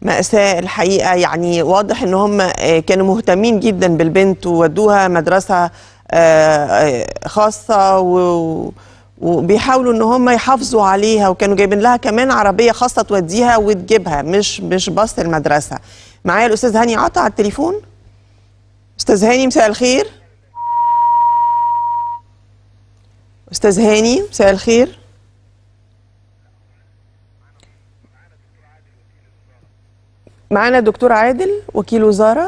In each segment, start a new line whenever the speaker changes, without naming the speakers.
مأساة الحقيقة يعني واضح ان هم آه، كانوا مهتمين جدا بالبنت وودوها مدرسة آه، آه، خاصة و- وبيحاولوا ان هم يحافظوا عليها وكانوا جايبين لها كمان عربية خاصة توديها وتجيبها مش مش باص المدرسة معايا الأستاذ هاني عطا على التليفون أستاذ هاني مساء الخير أستاذ هاني مساء الخير معانا دكتور عادل وكيل وزارة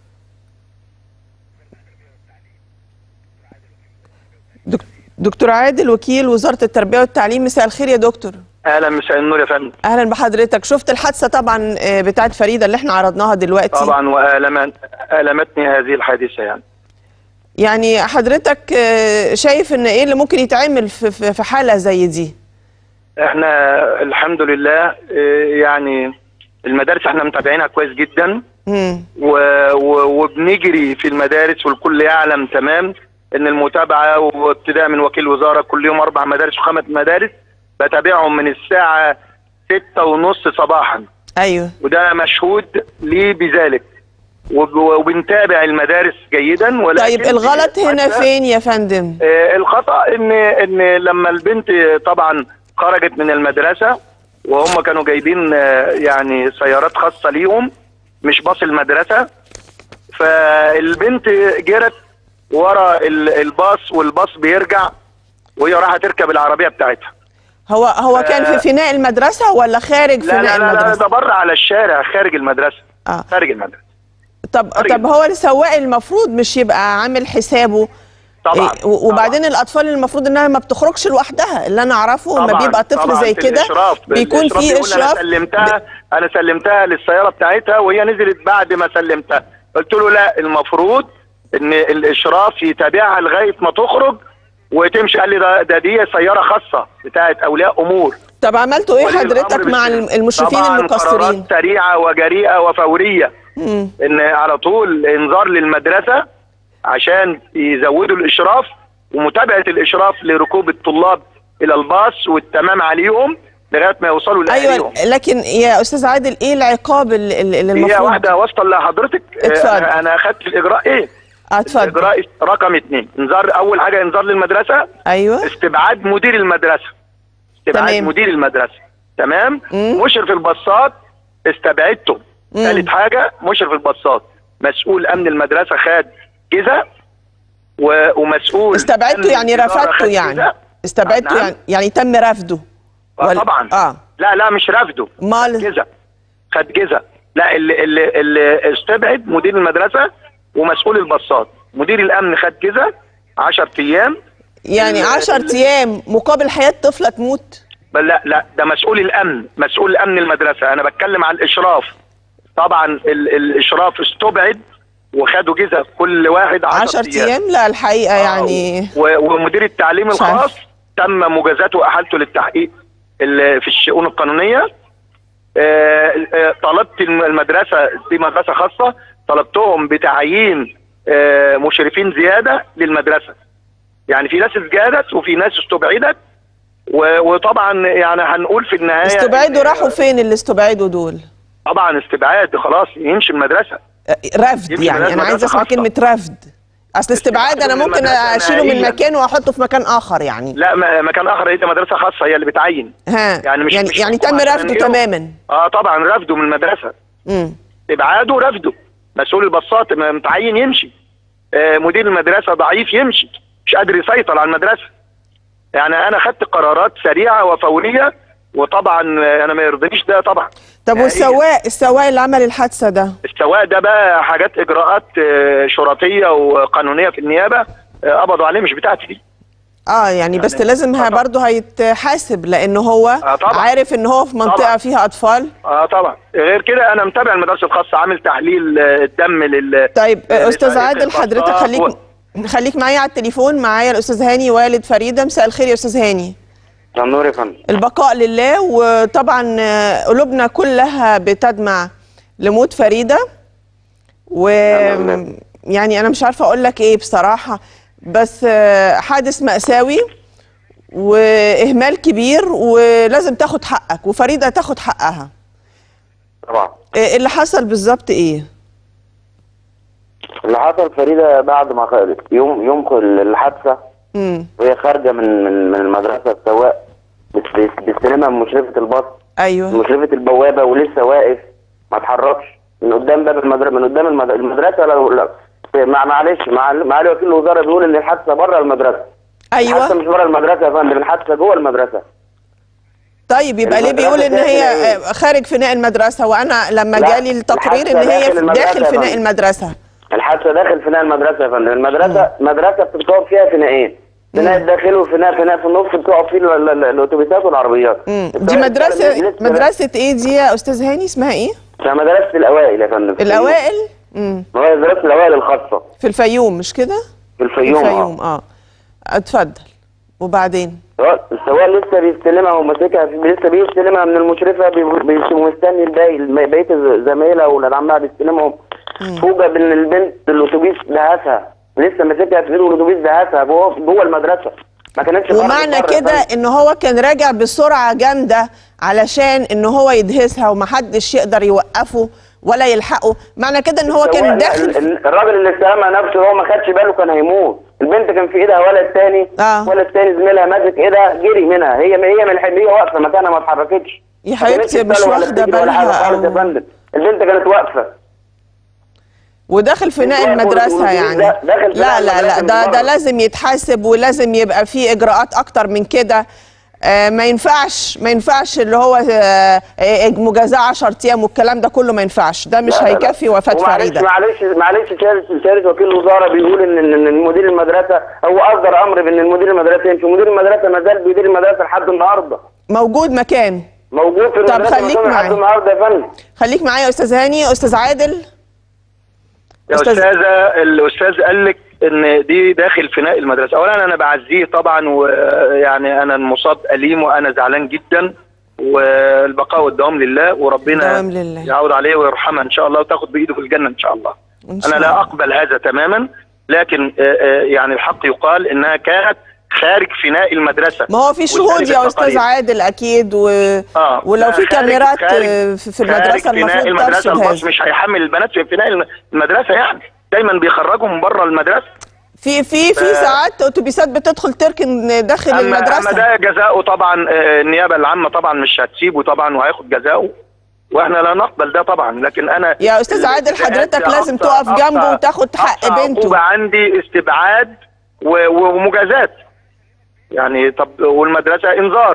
دك- دكتور عادل وكيل وزارة التربية والتعليم مساء الخير يا دكتور
اهلا مساء النور يا فندم
اهلا بحضرتك شفت الحادثة طبعا آه، بتاعت فريدة اللي احنا عرضناها دلوقتي
طبعا والمت المتني هذه الحادثه يعني
يعني حضرتك آه، شايف ان ايه اللي ممكن يتعمل في في- في حالة زي دي
احنا الحمد لله آه، يعني المدارس احنا متابعينها كويس جدا
مم.
و... و... وبنجري في المدارس والكل يعلم تمام ان المتابعه وابتداء من وكيل وزاره كل يوم اربع مدارس وخمس مدارس بتابعهم من الساعه ستة ونص صباحا
ايوه
وده مشهود لي بذلك وب... وبنتابع المدارس جيدا ولكن
طيب الغلط هنا
فجأة-
فين يا فندم
آه، الخطا ان ان لما البنت طبعا خرجت من المدرسه وهم كانوا جايبين آه، يعني سيارات خاصه ليهم مش باص المدرسه فالبنت جرت ورا ال- الباص والباص بيرجع وهي رايحه تركب العربيه بتاعتها
هو هو كان في فناء المدرسة ولا خارج
لا
فناء
لا لا, لا
المدرسة
ده بره على الشارع خارج المدرسه
آه.
خارج المدرسه
طب
خارج
طب هو السواق المفروض مش يبقى عامل حسابه
طبعا
إيه، و- وبعدين الاطفال المفروض انها ما بتخرجش لوحدها اللي انا اعرفه لما
طبعاً،
بيبقى طفل
طبعاً
زي
في
كده
الإشراف،
بيكون
الإشراف
في
بيقول
اشراف
انا سلمتها انا سلمتها للسياره بتاعتها وهي نزلت بعد ما سلمتها قلت له لا المفروض ان الاشراف يتابعها لغايه ما تخرج وتمشي قال لي ده, ده دي سياره خاصه بتاعت اولياء امور
طب عملتوا ايه
ولي
حضرتك
الأمر
مع
بالسلام.
المشرفين
طبعا
المقصرين
قرارات سريعه وجريئه وفوريه
مم.
ان على طول انذار للمدرسه عشان يزودوا الاشراف ومتابعه الاشراف لركوب الطلاب الى الباص والتمام عليهم لغايه ما يوصلوا لاهاليهم
ايوه لكن يا استاذ عادل ايه العقاب اللي, اللي
هي
المفروض
واحده واصله لحضرتك آه،
اتفضل.
انا أنا اخدت الاجراء ايه؟
آه، اتفضل
الاجراء رقم اثنين انذار اول حاجه انذار للمدرسه
ايوه
استبعاد مدير المدرسه استبعاد
تمام.
مدير المدرسه تمام
مم.
مشرف الباصات استبعدته
مم.
ثالث حاجه مشرف الباصات مسؤول امن المدرسه خد جزء و- ومسؤول
استبعدته
أمن
يعني
الإدارة
رفضته
خد
يعني
جزء.
استبعدته
نعم.
يعني يعني تم رفضه
آه
ولا-
طبعا
اه
لا لا مش رفضه
امال
جزء خد جزء لا اللي, اللي, اللي استبعد مدير المدرسه ومسؤول الباصات مدير الامن خد جزء 10 ايام
يعني
ال-
10 ايام مقابل حياة طفلة تموت
بل لا لا ده مسؤول الامن مسؤول امن المدرسه انا بتكلم عن الاشراف طبعا ال الاشراف استبعد وخدوا جزء كل واحد 10
10 ايام لا الحقيقة يعني
و- ومدير التعليم
مش عارف.
الخاص تم مجازاته واحالته للتحقيق ال- في الشؤون القانونيه آه، آه، طلبت الم- المدرسه دي مدرسه خاصه طلبتهم بتعيين آه، مشرفين زياده للمدرسه يعني في ناس اتجادت وفي ناس استبعدت و- وطبعا يعني هنقول في النهايه
استبعدوا
إن-
راحوا فين اللي استبعدوا دول
طبعا استبعاد خلاص يمشي المدرسه
آه، رفض
يمكن
يعني
لازم
انا عايز
مدرسة
اسمع
خاصة.
كلمة رفض اصل استبعاد انا
من
ممكن
المدرسة
اشيله من
نهائياً.
مكان واحطه في مكان اخر يعني
لا ما- مكان اخر هي دي مدرسه خاصه هي اللي بتعين
ها
يعني مش-
يعني,
مش
يعني
حكومة
تم
عشان
رفضه
يروح.
تماما
اه طبعا رفضه من المدرسه
امم
ابعاده رفضه مسؤول البساط م- متعين يمشي آه مدير المدرسه ضعيف يمشي مش قادر يسيطر على المدرسه يعني انا خدت قرارات سريعه وفوريه وطبعا آه، انا ما يرضينيش ده طبعا
طب
نهائياً.
والسواق السواق اللي عمل الحادثة ده
السواق ده بقى حاجات اجراءات آه، شرطيه وقانونيه في النيابه آه، قبضوا عليه مش بتاعتي دي
اه يعني بس
يعني-
لازم
آه طبعاً.
برضه هيتحاسب لان هو
آه طبعاً.
عارف ان هو في منطقة
طبعاً.
فيها اطفال
اه طبعا غير كده انا متابع المدارس الخاصه عامل تحليل آه، الدم لل
طيب
آه،
استاذ
لسائق
عادل حضرتك
الباصات
خليك
و-
خليك معايا على التليفون معايا الاستاذ هاني والد فريده مساء الخير يا استاذ هاني
النور يا فندم
البقاء لله وطبعا آه، قلوبنا كلها بتدمع لموت فريده و
نعم.
يعني انا مش عارفه اقول لك ايه بصراحه بس آه، حادث مأساوي واهمال كبير ولازم تاخد حقك وفريده تاخد حقها
طبعا
إيه اللي حصل بالظبط ايه
اللي حصل فريده بعد ما خ- يوم يوم الحادثه
امم
وهي خارجه من من من المدرسه السواق بت- بت- بيستلمها من مشرفه الباص
ايوه
مشرفه البوابه ولسه واقف ما اتحركش من قدام باب المدرسه من قدام المد- المدرسه لو لا مع معلش مع معالي وكيل الوزاره بيقول ان الحادثه بره المدرسه الحادثه
ايوه
مش بره المدرسه يا فندم الحادثه جوه المدرسه
طيب يبقى ليه
المدرسة
بيقول ان هي
داخل إيه؟
آه، خارج فناء المدرسه وانا لما
لا،
جالي التقرير ان
الحادثة
هي
داخل المدرسة
داخل
يا
فناء
فندم.
المدرسه
الحادثه داخل فناء المدرسه يا فندم المدرسه مدرسه بتتقف فيها فنائين فناء الداخلي وفناء فناء في النص بتقف فيه ال- ال- ال- الاتوبيسات والعربيات
مم. دي
الطريق
مدرسه
لسه-
مدرسه ايه دي يا استاذ هاني اسمها ايه
اسمها مدرسه الاوائل يا فندم في
الاوائل امم
الفيوم. مدرسه الاوائل الخاصه
في الفيوم مش كده
في
في
الفيوم,
الفيوم اه اتفضل وبعدين
اه السواق لسه بيستلمها وماسكها لسه بيستلمها من المشرفه بي- بي- ومستني الباقي بقيه زمايلها واولاد عمها بيستلمهم فوجئ بان البنت الاتوبيس دهسها لسه ماسكها في ايده والاتوبيس دهسها جوه جوه المدرسه ما كانتش خرجت
ومعنى
بره يا
كده
فندم.
ان هو كان راجع بسرعه جامده علشان ان هو يدهسها ومحدش يقدر يوقفه ولا يلحقه معنى كده ان هو
السواق-
كان
لا،
داخل
ال- ال- الراجل اللي استلمها نفسه هو ما خدش باله كان هيموت البنت كان في ايدها ولد تاني
آه.
ولد تاني زميلها ماسك ايدها جري منها هي هي من الحين هي واقفه مكانها ما اتحركتش
يا
ما
حبيبتي
كانتش
مش
بتسأل ولا
واخدة
بتجري ولا حاجة
بالها
خالص يا
أو-
فندم البنت كانت واقفه
وداخل فناء
الواقف
المدرسه
والأتوبيس
يعني
ده- داخل
لا
فناء
لا لا
المدرسة
ده
من
ده
بره.
لازم يتحاسب ولازم يبقى فيه اجراءات اكتر من كده آه ما ينفعش ما ينفعش اللي هو آه آه، مجازاه 10 ايام والكلام ده كله ما ينفعش ده مش
لا، لا، لا.
هيكفي وفاه
ومعلش-
فريده
معلش معلش شهاده شهاده وكيل الوزاره بيقول ان ان إن مدير المدرسه هو اصدر امر بان المدير المدرسه يمشي مدير المدرسه ما زال بيدير المدرسه لحد النهارده
موجود مكان
موجود في
طب
المدرسه
خليك
مكان
معايا.
لحد النهارده يا فندم
خليك معايا يا استاذ هاني استاذ عادل
يا
أستاذ-
استاذه الاستاذ قال لك ان دي داخل فناء المدرسه اولا انا بعزيه طبعا ويعني انا المصاب اليم وانا زعلان جدا والبقاء والدوام لله وربنا
دوام لله.
يعود عليه ويرحمها ان شاء الله وتاخد بايده في الجنه ان شاء الله
إن شاء
انا لا
الله.
اقبل هذا تماما لكن آه، آه، يعني الحق يقال انها كانت خارج فناء المدرسه
ما هو في شهود
وذلك
يا استاذ
التقارير.
عادل اكيد و...
اه
ولو
لا،
في
خارج-
كاميرات
خارج-
آه، في في
خارج
المدرسه
فناء
المفروض
المدرسه
ترصد
الباص
هذا
مش هيحمل البنات في فناء الم- المدرسه يعني دايما بيخرجهم من بره المدرسه
في في في ساعات اتوبيسات بتدخل تركن داخل
اما اما
المدرسه
ده جزاؤه طبعا آه، النيابه العامه طبعا مش هتسيبه طبعا وهياخد جزاؤه واحنا لا نقبل ده طبعا لكن انا
يا أستاذ عادل، حضرتك لازم تقف جنبه وتاخد حق
أقصى
بنته.
عقوبة عندي استبعاد و- ومجازات يعني طب والمدرسه انذار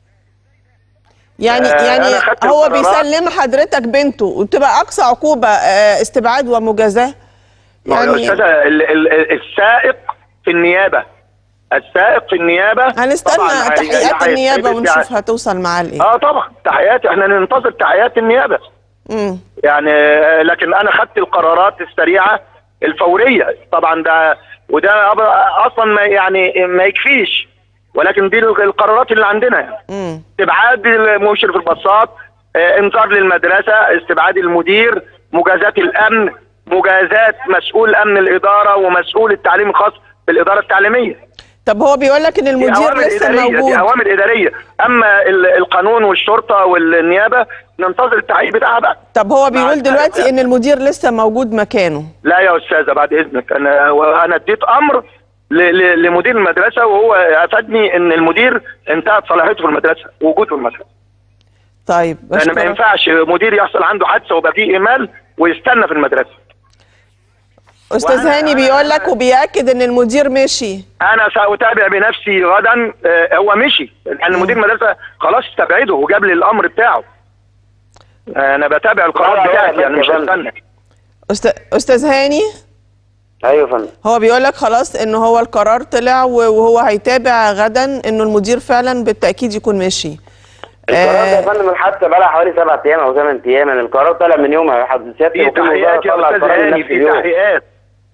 يعني
آه،
يعني
أنا خدت
هو
القرارات.
بيسلم حضرتك بنته وتبقى اقصى عقوبه آه، استبعاد ومجازاه
يعني
يعني
الاستاذ ال- ال- السائق في النيابه السائق في النيابه طبعاً
هنستنى
هي-
تحقيقات
هي-
النيابه
هي-
ونشوف هتوصل معاه لايه
اه طبعا تحقيقات احنا ننتظر تحقيقات النيابه
مم.
يعني آه، لكن انا خدت القرارات السريعه الفوريه طبعا ده وده أب- اصلا ما يعني ما يكفيش ولكن دي القرارات اللي عندنا يعني
مم.
استبعاد مشرف الباصات آه، انذار للمدرسه استبعاد المدير مجازات الامن مجازات مسؤول امن الاداره ومسؤول التعليم الخاص بالاداره التعليميه
طب هو بيقول لك ان
دي
المدير
اوامر
لسه
اداريه دي
موجود
اوامر اداريه اما ال- القانون والشرطه والنيابه ننتظر التحقيق بتاعها بقى
طب هو بيقول
السلامة.
دلوقتي ان المدير لسه موجود مكانه
لا يا استاذه بعد اذنك انا وانا اديت امر ل- ل- لمدير المدرسه وهو افادني ان المدير انتهت صلاحيته في المدرسه وجوده في المدرسه
طيب
لان ما
بشكرك.
ينفعش مدير يحصل عنده حادثه ويبقى فيه اهمال ويستنى في المدرسه
استاذ
وأنا-
هاني
أنا-
بيقول لك وبياكد ان المدير مشي
انا ساتابع بنفسي غدا آه، هو مشي لان مدير المدرسه خلاص استبعده وجاب لي الامر بتاعه انا بتابع
لا،
القرار
لا،
بتاعتي
لا،
يعني مش
يا فندم.
هستنى
أست... استاذ هاني
ايوه يا فندم
هو بيقول لك خلاص ان هو القرار طلع و- وهو هيتابع غدا انه المدير فعلا بالتاكيد يكون ماشي
القرار ده يا
آه
فندم الحادثه بقى لها حوالي سبع ايام او ثمان ايام يعني القرار طلع من يومها حد سياده
في
وكيل الوزاره
تحقيقات يا
طلع
استاذ
القرار من
هاني
نفس
في
اليوم
تحقيقات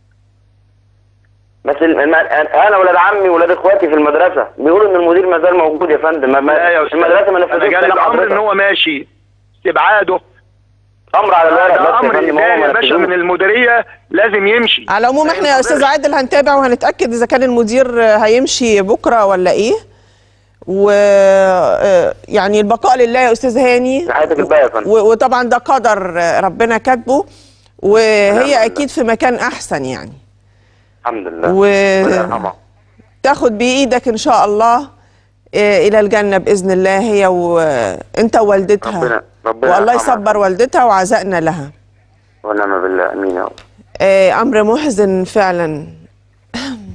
بس ال- الم- انا ولاد عمي ولاد اخواتي في المدرسه بيقولوا ان المدير ما زال موجود يا فندم ما- ما-
لا يا استاذ
المدرسه ما
انا
نفذتش
جالي
كلام
الامر ان
حضرتك
هو ماشي استبعاده
امر على الورق
ده
بس يا
امر
فندم هو
اداري
ما
يا باشا
نفذوش.
من المديريه لازم يمشي
على العموم احنا يا استاذ عادل هنتابع وهنتاكد اذا كان المدير هيمشي بكره ولا ايه و آه، يعني البقاء لله يا استاذ هاني
حياتك الباقيه يا فندم
و- وطبعا ده قدر آه، ربنا كاتبه وهي
نعم.
اكيد في مكان احسن يعني
الحمد لله
و-
ربنا يرحمها
تاخد بايدك ان شاء الله آه، الى الجنه باذن الله هي وانت ووالدتها
ربنا ربنا
والله
يرحمها.
يصبر والدتها وعزائنا لها
ونعم بالله امين يا رب
آه، امر محزن فعلا